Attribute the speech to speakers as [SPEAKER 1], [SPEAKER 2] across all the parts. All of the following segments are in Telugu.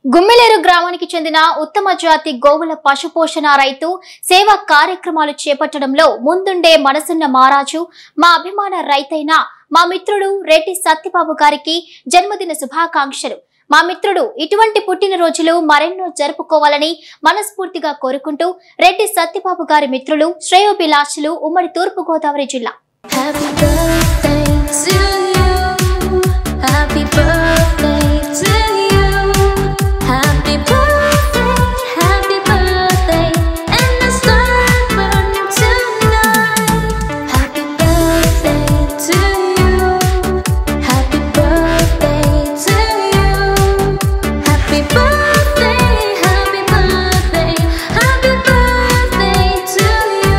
[SPEAKER 1] గుమ్మిలేరు గ్రామానికి చెందిన ఉత్తమ జాతి గోవుల పశుపోషణ రైతు సేవా కార్యక్రమాలు చేపట్టడంలో ముందుండే మనసున్న మారాజు మా అభిమాన రైతైన మా మిత్రుడు రెడ్డి సత్యబాబు గారికి జన్మదిన శుభాకాంక్షలు మా మిత్రుడు ఇటువంటి పుట్టినరోజులు మరెన్నో జరుపుకోవాలని మనస్ఫూర్తిగా కోరుకుంటూ రెడ్డి సత్యబాబు గారి మిత్రులు శ్రేయోభిలాషులు ఉమ్మడి తూర్పు గోదావరి జిల్లా
[SPEAKER 2] Happy birthday to you. Happy birthday to you. Happy birthday, happy birthday, and the sun burning tonight. Happy birthday to you. Happy birthday to you. Happy birthday, happy birthday, happy birthday to you.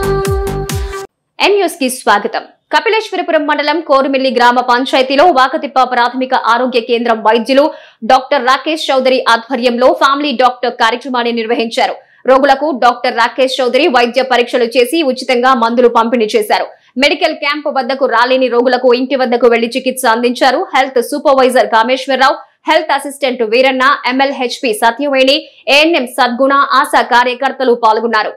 [SPEAKER 3] N news కి స్వాగతం కపిలేశ్వరపురం మండలం కోరుమిల్లి గ్రామ పంచాయతీలో వాకతిప్ప ప్రాథమిక ఆరోగ్య కేంద్రం వైద్యులు డాక్టర్ రాకేష్ చౌదరి ఆధ్వర్యంలో ఫ్యామిలీ డాక్టర్ కార్యక్రమాన్ని నిర్వహించారు రోగులకు డాక్టర్ రాకేష్ చౌదరి వైద్య పరీక్షలు చేసి ఉచితంగా మందులు పంపిణీ చేశారు మెడికల్ క్యాంప్ వద్దకు రాలేని రోగులకు ఇంటి వద్దకు వెళ్లి చికిత్స అందించారు health supervisor Kameswararao health assistant Veeranna MLHP Satyaveni ANM Sadguna ASHA కార్యకర్తలు పాల్గొన్నారు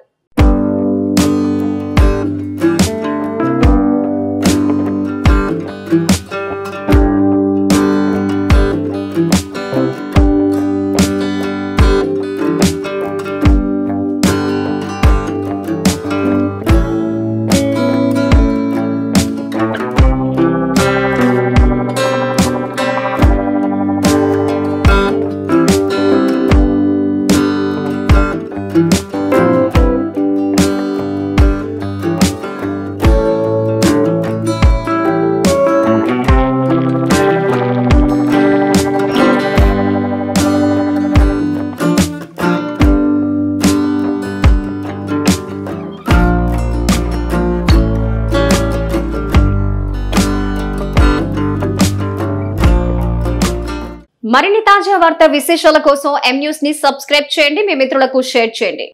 [SPEAKER 3] మరిన్ని తాజా వార్త విశేషాల కోసం ఎం న్యూస్ ని సబ్స్క్రైబ్ చేయండి మీ మిత్రులకు షేర్ చేయండి